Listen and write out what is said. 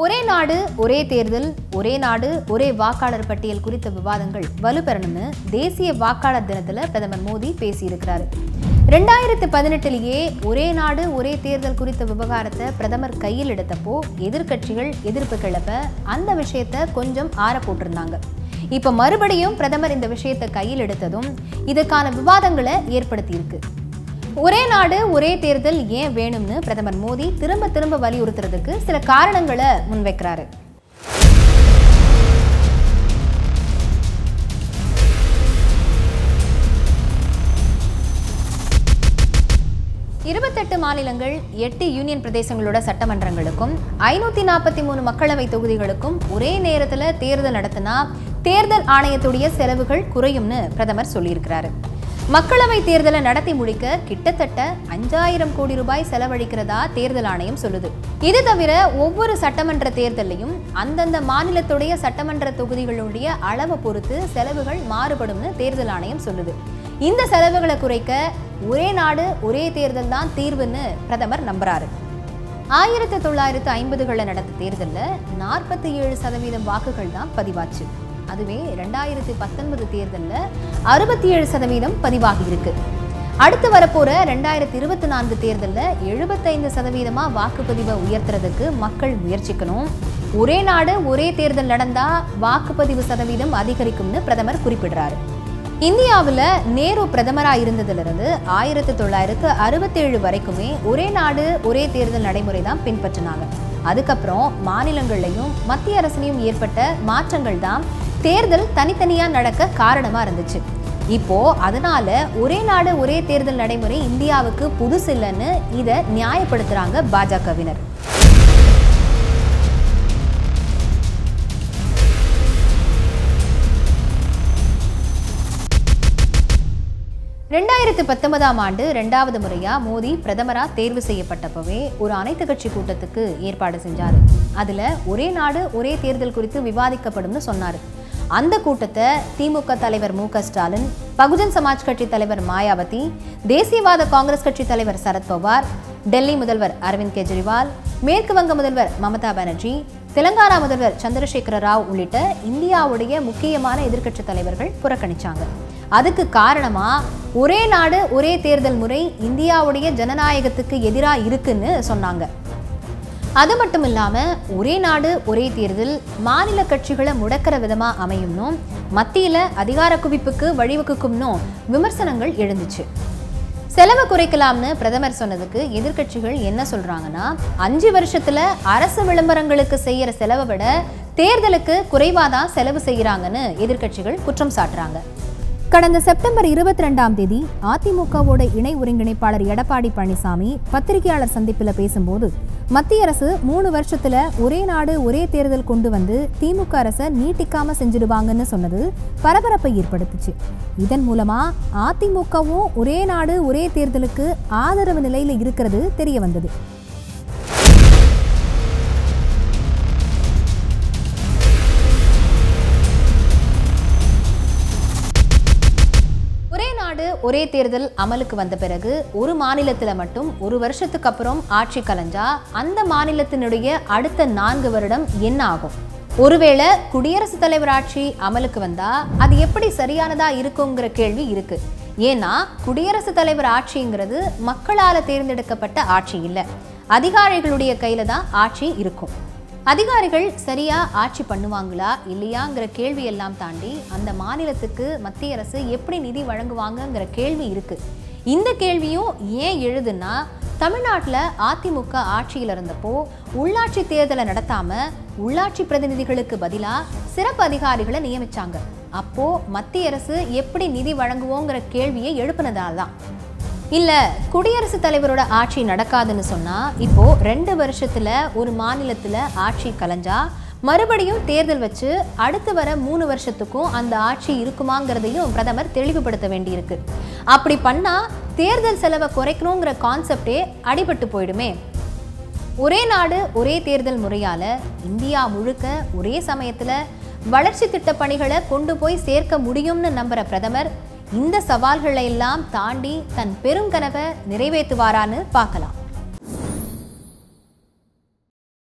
ஒரே நாடு ஒரே தேர்தல் ஒரே நாடு ஒரே வாக்காளர் பட்டியல் குறித்த விவாதங்கள் வலுப்பெறணும்னு தேசிய வாக்காளர் தினத்துல பிரதமர் மோடி பேசியிருக்கிறாரு ரெண்டாயிரத்து பதினெட்டுலேயே ஒரே நாடு ஒரே தேர்தல் குறித்த விவகாரத்தை பிரதமர் கையில் எடுத்தப்போ எதிர்க்கட்சிகள் எதிர்ப்பு கிளப்ப அந்த விஷயத்த கொஞ்சம் ஆற போட்டிருந்தாங்க இப்ப மறுபடியும் பிரதமர் இந்த விஷயத்தை கையில் எடுத்ததும் இதுக்கான விவாதங்களை ஏற்படுத்தியிருக்கு ஒரே நாடு ஒரே தேர்தல் ஏன் வேணும்னு பிரதமர் மோடி திரும்ப திரும்ப வலியுறுத்துறதுக்கு சில காரணங்களை முன்வைக்கிறாரு இருபத்தெட்டு மாநிலங்கள் எட்டு யூனியன் பிரதேசங்களோட சட்டமன்றங்களுக்கும் ஐநூத்தி நாற்பத்தி மூணு மக்களவை தொகுதிகளுக்கும் ஒரே நேரத்துல தேர்தல் நடத்தினா தேர்தல் ஆணையத்துடைய செலவுகள் குறையும்னு பிரதமர் சொல்லியிருக்கிறாரு மக்களவை தேர்தலை நடத்தி முடிக்க கிட்டத்தட்ட அஞ்சாயிரம் கோடி ரூபாய் செலவழிக்கிறதா தேர்தல் ஆணையம் சொல்லுது இது தவிர ஒவ்வொரு சட்டமன்ற தேர்தலையும் அந்தந்த மாநிலத்துடைய சட்டமன்ற தொகுதிகளுடைய அளவை பொறுத்து செலவுகள் மாறுபடும்னு தேர்தல் ஆணையம் சொல்லுது இந்த செலவுகளை குறைக்க ஒரே நாடு ஒரே தேர்தல் தான் தீர்வுன்னு பிரதமர் நம்புறாரு ஆயிரத்தி தொள்ளாயிரத்து ஐம்பதுகளில் நடந்த தேர்தலில் நாற்பத்தி ஏழு சதவீதம் வாக்குகள் தான் பதிவாச்சு அதுவே ரெண்டாயிரத்தி பத்தொன்பது தேர்தலில் அறுபத்தி ஏழு சதவீதம் பதிவாகி இருக்கு அடுத்து வரப்போற ரெண்டாயிரத்தி இருபத்தி நான்கு தேர்தலில் எழுபத்தைந்து சதவீதமா வாக்குப்பதிவை உயர்த்துறதுக்கு மக்கள் முயற்சிக்கணும் ஒரே நாடு ஒரே தேர்தல் நடந்தா வாக்குப்பதிவு சதவீதம் அதிகரிக்கும்னு பிரதமர் குறிப்பிடுறாரு இந்தியாவில் நேரு பிரதமராக இருந்ததிலிருந்து ஆயிரத்தி தொள்ளாயிரத்து அறுபத்தேழு வரைக்குமே ஒரே நாடு ஒரே தேர்தல் நடைமுறை தான் பின்பற்றினாங்க அதுக்கப்புறம் மாநிலங்கள்லையும் மத்திய அரசுலையும் ஏற்பட்ட மாற்றங்கள் தான் தேர்தல் தனித்தனியாக நடக்க காரணமாக இருந்துச்சு இப்போ அதனால ஒரே நாடு ஒரே தேர்தல் நடைமுறை இந்தியாவுக்கு புதுசு இல்லைன்னு இதை நியாயப்படுத்துறாங்க பாஜகவினர் ரெண்டாயிரத்து பத்தொன்பதாம் ஆண்டு ரெண்டாவது முறையா மோடி பிரதமரா தேர்வு செய்யப்பட்டப்பவே ஒரு அனைத்து கட்சி கூட்டத்துக்கு ஏற்பாடு செஞ்சாரு அதுல ஒரே நாடு ஒரே தேர்தல் குறித்து விவாதிக்கப்படும்னு சொன்னாரு அந்த கூட்டத்தை திமுக தலைவர் மு க ஸ்டாலின் பகுஜன் சமாஜ் கட்சி தலைவர் மாயாவதி தேசியவாத காங்கிரஸ் கட்சி தலைவர் சரத்பவார் டெல்லி முதல்வர் அரவிந்த் கெஜ்ரிவால் மேற்கு வங்க முதல்வர் மமதா பானர்ஜி தெலங்கானா முதல்வர் சந்திரசேகர ராவ் உள்ளிட்ட இந்தியாவுடைய முக்கியமான எதிர்க்கட்சி தலைவர்கள் புறக்கணிச்சாங்க அதுக்கு காரணமா ஒரே நாடு ஒரே தேர்தல் முறை இந்தியாவுடைய ஜனநாயகத்துக்கு எதிராக இருக்குன்னு சொன்னாங்க அது மட்டும் இல்லாம ஒரே நாடு ஒரே தேர்தல் மாநில கட்சிகளை முடக்கிற விதமா அமையும்னும் மத்தியில அதிகார குவிப்புக்கு வழிவகுக்கும்னும் விமர்சனங்கள் எழுந்துச்சு செலவு குறைக்கலாம்னு பிரதமர் சொன்னதுக்கு எதிர்க்கட்சிகள் என்ன சொல்றாங்கன்னா அஞ்சு வருஷத்துல அரசு விளம்பரங்களுக்கு செய்யற செலவை விட தேர்தலுக்கு குறைவாதான் செலவு செய்யறாங்கன்னு எதிர்க்கட்சிகள் குற்றம் சாட்டுறாங்க கடந்த செப்டம்பர் இருபத்தி ரெண்டாம் தேதி அதிமுகவோட இணை ஒருங்கிணைப்பாளர் எடப்பாடி பழனிசாமி பத்திரிகையாளர் சந்திப்பில் பேசும்போது மத்திய அரசு மூணு வருஷத்துல ஒரே நாடு ஒரே தேர்தல் கொண்டு வந்து திமுக அரசை நீட்டிக்காம செஞ்சிடுவாங்கன்னு சொன்னது பரபரப்பை ஏற்படுத்துச்சு இதன் மூலமா அதிமுகவும் ஒரே நாடு ஒரே தேர்தலுக்கு ஆதரவு நிலையில இருக்கிறது தெரிய வந்தது ஒரே நாடு ஒரே தேர்தல் அமலுக்கு வந்த பிறகு ஒரு மாநிலத்துல மட்டும் ஒரு வருஷத்துக்கு அப்புறம் ஆட்சி கலைஞ்சா அந்த மாநிலத்தினுடைய அடுத்த நான்கு வருடம் என்ன ஆகும் ஒருவேளை குடியரசுத் தலைவர் ஆட்சி அமலுக்கு வந்தா அது எப்படி சரியானதா இருக்குங்கிற கேள்வி இருக்கு ஏன்னா குடியரசுத் தலைவர் ஆட்சிங்கிறது மக்களால தேர்ந்தெடுக்கப்பட்ட ஆட்சி இல்லை அதிகாரிகளுடைய கையில தான் ஆட்சி இருக்கும் அதிகாரிகள் சரியா ஆட்சி பண்ணுவாங்களா இல்லையாங்கிற கேள்வி எல்லாம் தாண்டி அந்த மாநிலத்துக்கு மத்திய அரசு எப்படி நிதி வழங்குவாங்கங்கிற கேள்வி இருக்கு இந்த கேள்வியும் ஏன் எழுதுன்னா தமிழ்நாட்டில் அதிமுக ஆட்சியில் இருந்தப்போ உள்ளாட்சி தேர்தலை நடத்தாம உள்ளாட்சி பிரதிநிதிகளுக்கு பதிலாக சிறப்பு அதிகாரிகளை நியமிச்சாங்க அப்போ மத்திய அரசு எப்படி நிதி வழங்குவோங்கிற கேள்வியை எழுப்பினதால தான் இல்ல குடியரசுத் தலைவரோட ஆட்சி நடக்காதுன்னு சொன்னா இப்போ ரெண்டு வருஷத்துல ஒரு மாநிலத்துல ஆட்சி கலைஞ்சா மறுபடியும் தேர்தல் வச்சு அடுத்து வர மூணு வருஷத்துக்கும் அந்த ஆட்சி இருக்குமாங்கிறதையும் பிரதமர் தெளிவுபடுத்த வேண்டியிருக்கு அப்படி பண்ணா தேர்தல் செலவை குறைக்கணுங்கிற கான்செப்டே அடிபட்டு போயிடுமே ஒரே நாடு ஒரே தேர்தல் முறையால இந்தியா முழுக்க ஒரே சமயத்துல வளர்ச்சி திட்ட பணிகளை கொண்டு போய் சேர்க்க முடியும்னு நம்புற பிரதமர் இந்த சவால்களை எல்லாம் தாண்டி தன் பெருங்கனவை நிறைவேற்றுவாரான்னு பார்க்கலாம்